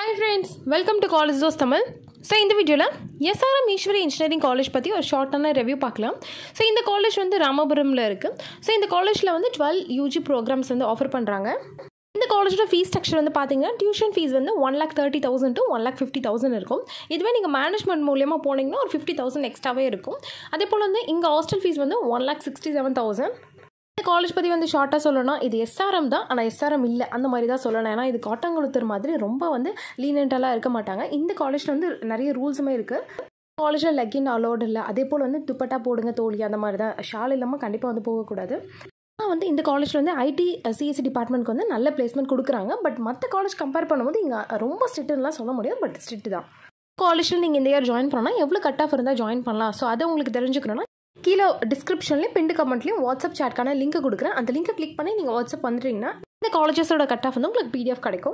hi friends welcome to college தோஸ் Tamil so இந்த வீடியோவில் எஸ்ஆர்எம் ஈஸ்வரி இன்ஜினியரிங் காலேஜ் பற்றி ஒரு ஷார்ட்டான ரிவ்யூ பார்க்கலாம் ஸோ இந்த காலேஜ் வந்து ராமபுரமில் இருக்குது ஸோ இந்த காலேஜில் வந்து டுவெல் யூஜி ப்ரோக்ராம்ஸ் வந்து ஆஃபர் பண்ணுறாங்க இந்த காலேஜோட ஃபீஸ் ஸ்ட்ரக்சர் வந்து பார்த்தீங்கன்னா டியூஷன் ஃபீஸ் வந்து one lakh thirty thousand to one lakh fifty thousand இருக்கும் இதுவே நீங்கள் மேனேஜ்மெண்ட் மூலியமாக போனீங்கன்னா ஒரு ஃபிஃப்டி தௌசண்ட் எக்ஸ்ட்ராவே இருக்கும் அதே போல் வந்து இங்கே ஹாஸ்டல் ஃபீஸ் வந்து one lakh sixty seven thousand இந்த காலேஜ் பற்றி வந்து ஷார்ட்டாக சொல்லணும்னா இது எஸ்ஆர்எம் தான் ஆனால் எஸ்ஆர்எம் இல்லை அந்த மாதிரி தான் சொல்லணும் ஏன்னா இது காட்டாங்குளத்தூர் மாதிரி ரொம்ப வந்து லீனென்ட்டாலாம் இருக்க மாட்டாங்க இந்த காலேஜில் வந்து நிறைய ரூல்ஸுமே இருக்குது காலேஜில் லெக்கின் அலோடு இல்லை அதே போல் வந்து துப்பட்டா போடுங்க தோழி அந்த மாதிரி தான் ஷால் இல்லாமல் கண்டிப்பாக வந்து போகக்கூடாது ஆனால் வந்து இந்த காலேஜில் வந்து ஐடி சிஎஸ்சி டிபார்ட்மெண்ட்க்கு வந்து நல்ல பிளேஸ்மெண்ட் கொடுக்குறாங்க பட் மற்ற காலேஜ் கம்பேர் பண்ணும்போது இங்கே ரொம்ப ஸ்ட்ரிக்ட்லாம் சொல்ல முடியாது பட் ஸ்ட்ரிக்ட் தான் காலேஜில் நீங்கள் இந்த இயர் ஜாயின் பண்ணால் எவ்வளோ கட் ஆஃப் இருந்தால் ஜாயின் பண்ணலாம் ஸோ அதை உங்களுக்கு தெரிஞ்சுக்கணும்னா கீழே டிஸ்கிரிப்ஷன்லேயும் பிண்டு கமெண்ட்லேயும் வாட்ஸ்அப் சேட்கான லிங்க் கொடுக்குறேன் அந்த லிங்கை கிளிக் பண்ணி நீங்கள் வாட்ஸ்அப் வந்துட்டீங்கன்னா இந்த காலேஜஸோட கட் ஆஃப் வந்து உங்களுக்கு பிடிஎஃப் கிடைக்கும்